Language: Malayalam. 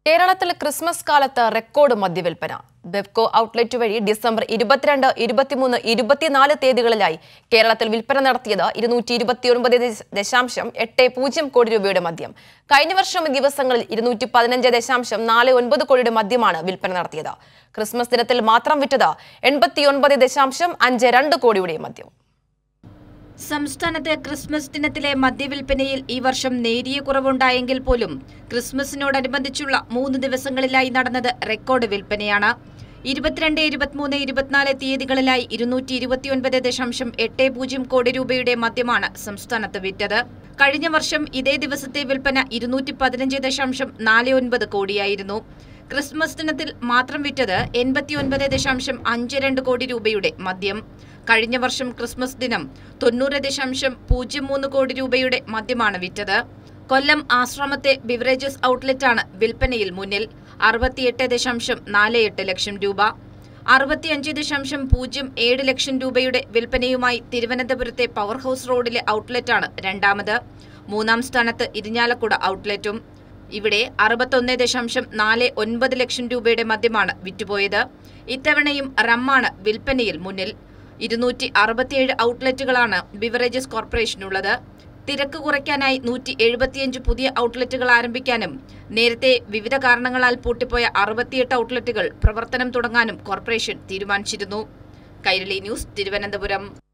കേരളത്തിൽ ക്രിസ്മസ് കാലത്ത് റെക്കോർഡ് മദ്യവിൽപ്പന ബെബ്കോ ഔട്ട്ലെറ്റ് വഴി ഡിസംബർ ഇരുപത്തിരണ്ട് ഇരുപത്തിമൂന്ന് ഇരുപത്തിനാല് തീയതികളിലായി കേരളത്തിൽ വിൽപ്പന നടത്തിയത് ഇരുന്നൂറ്റി ഇരുപത്തിയൊൻപത് ദശാംശം എട്ട് പൂജ്യം കോടി രൂപയുടെ മദ്യം കഴിഞ്ഞ വർഷം ഈ ദിവസങ്ങളിൽ ഇരുന്നൂറ്റി പതിനഞ്ച് ദശാംശം നാല് ഒൻപത് കോടിയുടെ മദ്യമാണ് വിൽപ്പന നടത്തിയത് ക്രിസ്മസ് ദിനത്തിൽ മാത്രം വിറ്റത് എൺപത്തിയൊൻപത് ദശാംശം അഞ്ച് രണ്ട് കോടിയുടെ മദ്യം സംസ്ഥാനത്ത് ക്രിസ്മസ് ദിനത്തിലെ മദ്യവിൽപ്പനയിൽ ഈ വർഷം നേരിയ കുറവുണ്ടായെങ്കിൽ പോലും ക്രിസ്മസിനോടനുബന്ധിച്ചുള്ള മൂന്ന് ദിവസങ്ങളിലായി നടന്നത് റെക്കോർഡ് വിൽപ്പനയാണ് ഇരുപത്തിരണ്ട് ഇരുപത്തിമൂന്ന് ഇരുപത്തിനാല് തീയതികളിലായി ഇരുന്നൂറ്റി ഇരുപത്തിയൊൻപത് ദശാംശം എട്ട് പൂജ്യം കോടി രൂപയുടെ മദ്യമാണ് സംസ്ഥാനത്ത് വിറ്റത് കഴിഞ്ഞ വർഷം ഇതേ ദിവസത്തെ വിൽപ്പന ഇരുന്നൂറ്റി പതിനഞ്ച് ദശാംശം നാല് ഒൻപത് കോടിയായിരുന്നു ക്രിസ്മസ് ദിനത്തിൽ മാത്രം വിറ്റത് എൺപത്തിയൊൻപത് ദശാംശം അഞ്ച് രണ്ട് കോടി രൂപയുടെ മദ്യം കഴിഞ്ഞ വർഷം ക്രിസ്മസ് ദിനം തൊണ്ണൂറ് ദശാംശം പൂജ്യം മൂന്ന് കോടി രൂപയുടെ മദ്യമാണ് വിറ്റത് കൊല്ലം ആശ്രമത്തെ ബിവറേജസ് ഔട്ട്ലെറ്റാണ് വിൽപ്പനയിൽ മുന്നിൽ അറുപത്തിയെട്ട് ദശാംശം നാല് എട്ട് ലക്ഷം രൂപ അറുപത്തിയഞ്ച് ദശാംശം പൂജ്യം ഏഴ് ലക്ഷം രൂപയുടെ വിൽപ്പനയുമായി തിരുവനന്തപുരത്തെ പവർ ഹൌസ് റോഡിലെ ഔട്ട്ലെറ്റാണ് രണ്ടാമത് മൂന്നാം സ്ഥാനത്ത് ഇരിഞ്ഞാലക്കുട ഔട്ട്ലെറ്റും ഇവിടെ അറുപത്തൊന്ന് ദശാംശം നാല് ഒൻപത് ലക്ഷം രൂപയുടെ മദ്യമാണ് വിറ്റുപോയത് ഇത്തവണയും റമ്മാണ് വിൽപ്പനയിൽ മുന്നിൽ ഇരുന്നൂറ്റി അറുപത്തിയേഴ് ഔട്ട്ലെറ്റുകളാണ് ബിവറേജസ് കോർപ്പറേഷനുള്ളത് തിരക്ക് കുറയ്ക്കാനായി നൂറ്റി എഴുപത്തിയഞ്ച് പുതിയ ഔട്ട്ലെറ്റുകൾ ആരംഭിക്കാനും നേരത്തെ വിവിധ കാരണങ്ങളാൽ പൂട്ടിപ്പോയ അറുപത്തിയെട്ട് ഔട്ട്ലെറ്റുകൾ പ്രവർത്തനം തുടങ്ങാനും കോർപ്പറേഷൻ തീരുമാനിച്ചിരുന്നു കൈരളി ന്യൂസ് തിരുവനന്തപുരം